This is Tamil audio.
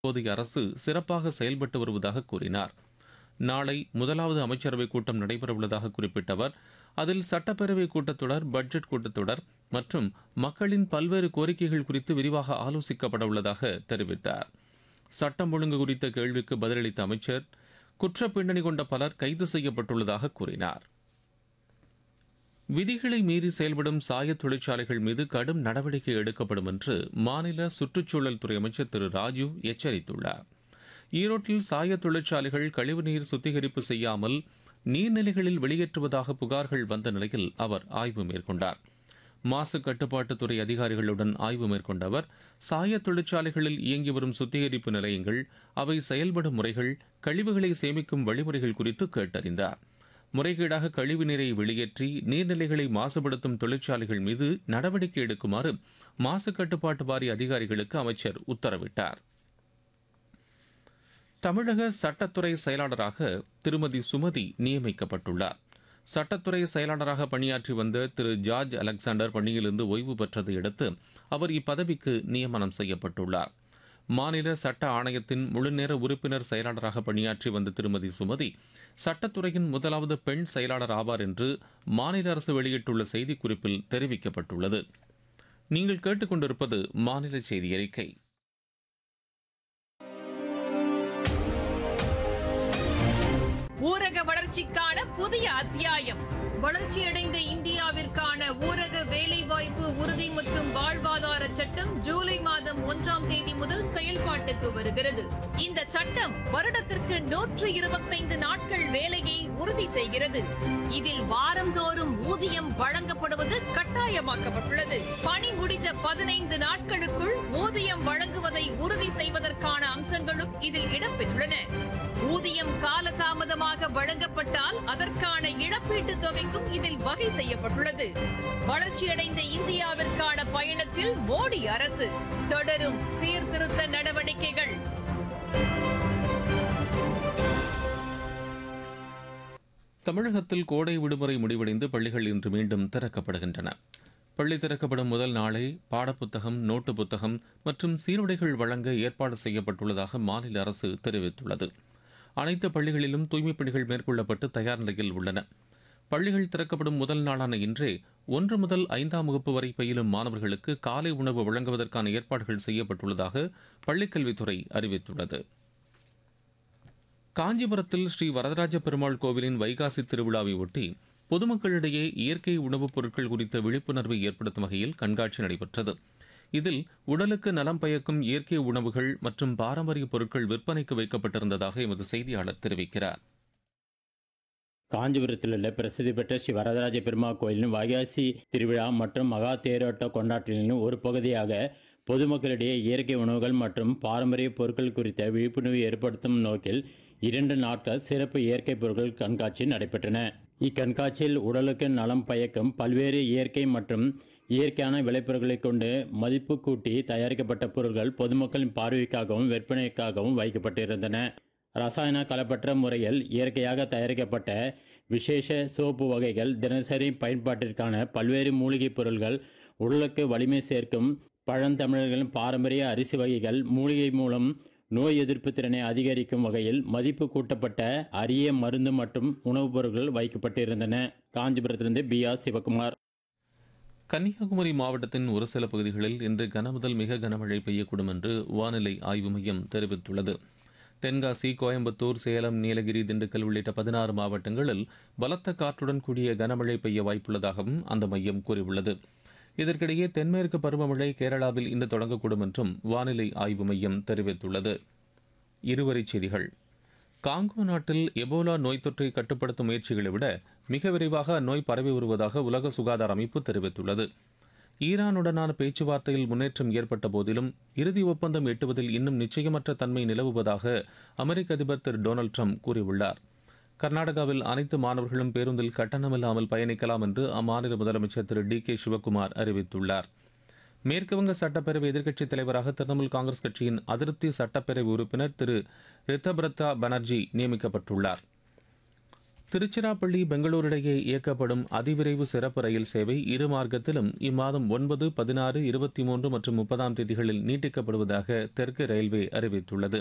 தற்போதைய அரசு சிறப்பாக செயல்பட்டு வருவதாக கூறினார் நாளை முதலாவது அமைச்சரவைக் கூட்டம் நடைபெறவுள்ளதாக குறிப்பிட்ட அவர் அதில் சட்டப்பேரவை கூட்டத்தொடர் பட்ஜெட் கூட்டத்தொடர் மற்றும் மக்களின் பல்வேறு கோரிக்கைகள் குறித்து விரிவாக ஆலோசிக்கப்பட உள்ளதாக தெரிவித்தார் சட்டம் ஒழுங்கு குறித்த கேள்விக்கு பதிலளித்த அமைச்சர் குற்ற பின்னணி கொண்ட பலர் கைது செய்யப்பட்டுள்ளதாக கூறினார் விதிகளை மீறி செயல்படும் சாய தொழிற்சாலைகள் மீது கடும் நடவடிக்கை எடுக்கப்படும் என்று மாநில சுற்றுச்சூழல் துறை அமைச்சர் திரு ராஜு எச்சரித்துள்ளார் ஈரோட்டில் சாய தொழிற்சாலைகள் கழிவுநீர் சுத்திகரிப்பு செய்யாமல் நீர்நிலைகளில் வெளியேற்றுவதாக புகார்கள் வந்த நிலையில் அவர் ஆய்வு மேற்கொண்டார் மாசு கட்டுப்பாட்டுத்துறை அதிகாரிகளுடன் ஆய்வு மேற்கொண்ட அவர் சாய தொழிற்சாலைகளில் இயங்கி வரும் சுத்திகரிப்பு நிலையங்கள் அவை செயல்படும் முறைகள் கழிவுகளை சேமிக்கும் வழிமுறைகள் குறித்து கேட்டறிந்தார் முறைகேடாக கழிவு நீரை வெளியேற்றி நீர்நிலைகளை மாசுபடுத்தும் தொழிற்சாலைகள் மீது நடவடிக்கை எடுக்குமாறு மாசு கட்டுப்பாட்டு வாரிய அதிகாரிகளுக்கு அமைச்சர் உத்தரவிட்டார் தமிழக சட்டத்துறை செயலாளராக திருமதி சுமதி நியமிக்கப்பட்டுள்ளார் சட்டத்துறை செயலாளராக பணியாற்றி வந்த திரு ஜார்ஜ் அலெக்சாண்டர் பணியிலிருந்து ஓய்வு பெற்றதை அடுத்து அவர் இப்பதவிக்கு நியமனம் செய்யப்பட்டுள்ளார் மாநில சட்ட ஆணையத்தின் முழுநேர உறுப்பினர் செயலாளராக பணியாற்றி வந்த திருமதி சுமதி சட்டத்துறையின் முதலாவது பெண் செயலாளர் ஆவார் என்று மாநில அரசு வெளியிட்டுள்ள செய்திக்குறிப்பில் தெரிவிக்கப்பட்டுள்ளது நீங்கள் கேட்டுக்கொண்டிருப்பது மாநில செய்தி அறிக்கை ஊரக வளர்ச்சிக்கான புதிய அத்தியாயம் வளர்ச்சியடைந்த இந்தியாவிற்கான ஊரக வேலைவாய்ப்பு உறுதி மற்றும் வாழ்வாதார சட்டம் ஜூலை மாதம் ஒன்றாம் தேதி முதல் செயல்பாட்டுக்கு வருகிறது இந்த சட்டம் வருடத்திற்கு நூற்று இருபத்தைந்து நாட்கள் வேலையை உறுதி செய்கிறது இதில் வாரந்தோறும் ஊதியம் வழங்கப்படுவது கட்டாயமாக்கப்பட்டுள்ளது பணி முடிந்த பதினைந்து நாட்களுக்குள் ஊதியம் வழங்குவதை உறுதி செய்வதற்கான அம்சங்களும் இதில் இடம்பெற்றுள்ளன ஊதியம் காலதாமதமாக வழங்கப்பட்டால் அதற்கான இழப்பீட்டுத் தொகைக்கும் இதில் வகை செய்யப்பட்டுள்ளது வளர்ச்சியடைந்த இந்தியாவிற்கான பயணத்தில் மோடி அரசு தொடரும் சீர்திருத்த நடவடிக்கைகள் தமிழகத்தில் கோடை விடுமுறை முடிவடைந்து பள்ளிகள் இன்று மீண்டும் திறக்கப்படுகின்றன பள்ளி திறக்கப்படும் முதல் நாளை பாடப்புத்தகம் நோட்டு புத்தகம் மற்றும் சீருடைகள் வழங்க ஏற்பாடு செய்யப்பட்டுள்ளதாக மாநில அரசு தெரிவித்துள்ளது அனைத்து பள்ளிகளிலும் தூய்மைப் பணிகள் மேற்கொள்ளப்பட்டு தயார் நிலையில் உள்ளன பள்ளிகள் திறக்கப்படும் முதல் நாளான இன்றே ஒன்று முதல் ஐந்தாம் வகுப்பு வரை பயிலும் மாணவர்களுக்கு காலை உணவு வழங்குவதற்கான ஏற்பாடுகள் செய்யப்பட்டுள்ளதாக பள்ளிக்கல்வித்துறை அறிவித்துள்ளது காஞ்சிபுரத்தில் ஸ்ரீ வரதராஜ பெருமாள் கோவிலின் வைகாசி திருவிழாவை ஒட்டி பொதுமக்களிடையே இயற்கை உணவுப் பொருட்கள் குறித்த விழிப்புணர்வை ஏற்படுத்தும் வகையில் கண்காட்சி நடைபெற்றது இதில் உடலுக்கு நலம் பயக்கும் இயற்கை உணவுகள் மற்றும் பாரம்பரிய பொருட்கள் விற்பனைக்கு வைக்கப்பட்டிருந்ததாக எமது செய்தியாளர் தெரிவிக்கிறார் காஞ்சிபுரத்தில் உள்ள பிரசித்தி பெற்ற ஸ்ரீ வரதராஜ பெருமாள் கோயிலின் வைகாசி திருவிழா மற்றும் மகா தேரோட்ட கொண்டாட்டங்களின் ஒரு பகுதியாக பொதுமக்களிடையே இயற்கை உணவுகள் மற்றும் பாரம்பரிய பொருட்கள் குறித்த விழிப்புணர்வு ஏற்படுத்தும் நோக்கில் இரண்டு நாட்கள் சிறப்பு இயற்கை பொருட்கள் கண்காட்சி நடைபெற்றன இக்கண்காட்சியில் உடலுக்கு நலம் பயக்கும் பல்வேறு இயற்கை மற்றும் இயற்கையான விளைபொருட்களை கொண்டு மதிப்பு கூட்டி தயாரிக்கப்பட்ட பொருட்கள் பொதுமக்களின் பார்வைக்காகவும் விற்பனைக்காகவும் வைக்கப்பட்டிருந்தன ரசாயன கலப்பற்ற முறையில் இயற்கையாக தயாரிக்கப்பட்ட விசேஷ சோப்பு வகைகள் தினசரி பயன்பாட்டிற்கான பல்வேறு மூலிகைப் பொருள்கள் உடலுக்கு வலிமை சேர்க்கும் பழந்தமிழர்களின் பாரம்பரிய அரிசி வகைகள் மூலிகை மூலம் நோய் எதிர்ப்பு திறனை அதிகரிக்கும் வகையில் மதிப்பு கூட்டப்பட்ட அரிய மருந்து மற்றும் உணவுப் பொருட்கள் வைக்கப்பட்டிருந்தன காஞ்சிபுரத்திலிருந்து பி ஆர் சிவகுமார் கன்னியாகுமரி மாவட்டத்தின் ஒரு சில பகுதிகளில் இன்று கனமுதல் மிக கனமழை பெய்யக்கூடும் என்று வானிலை ஆய்வு மையம் தெரிவித்துள்ளது தென்காசி கோயம்புத்தூர் சேலம் நீலகிரி திண்டுக்கல் உள்ளிட்ட பதினாறு மாவட்டங்களில் பலத்த காற்றுடன் கூடிய கனமழை பெய்ய வாய்ப்புள்ளதாகவும் அந்த மையம் கூறியுள்ளது இதற்கிடையே தென்மேற்கு பருவமழை கேரளாவில் இன்று தொடங்கக்கூடும் என்றும் வானிலை ஆய்வு மையம் தெரிவித்துள்ளது இருவரிச் செய்திகள் காங்கோ நாட்டில் எபோலா நோய் தொற்றை கட்டுப்படுத்தும் முயற்சிகளை விட மிக விரைவாக அந்நோய் பரவி வருவதாக உலக சுகாதார அமைப்பு தெரிவித்துள்ளது ஈரானுடனான பேச்சுவார்த்தையில் முன்னேற்றம் ஏற்பட்ட போதிலும் இறுதி ஒப்பந்தம் எட்டுவதில் இன்னும் நிச்சயமற்ற தன்மை நிலவுவதாக அமெரிக்க அதிபர் திரு டொனால்டு ட்ரம்ப் கூறியுள்ளார் கர்நாடகாவில் அனைத்து மாணவர்களும் பேருந்தில் கட்டணமில்லாமல் பயணிக்கலாம் என்று அம்மாநில முதலமைச்சர் திரு டி கே சிவக்குமார் அறிவித்துள்ளார் மேற்குவங்க சட்டப்பேரவை எதிர்க்கட்சித் தலைவராக திரிணாமுல் காங்கிரஸ் கட்சியின் அதிருப்தி சட்டப்பேரவை உறுப்பினர் திரு ரித்தபிரதா பானர்ஜி நியமிக்கப்பட்டுள்ளார் திருச்சிராப்பள்ளி பெங்களூரு இடையே இயக்கப்படும் அதிவிரைவு சிறப்பு ரயில் சேவை இரு மார்க்கத்திலும் இம்மாதம் ஒன்பது பதினாறு இருபத்தி மூன்று மற்றும் முப்பதாம் தேதிகளில் நீட்டிக்கப்படுவதாக தெற்கு ரயில்வே அறிவித்துள்ளது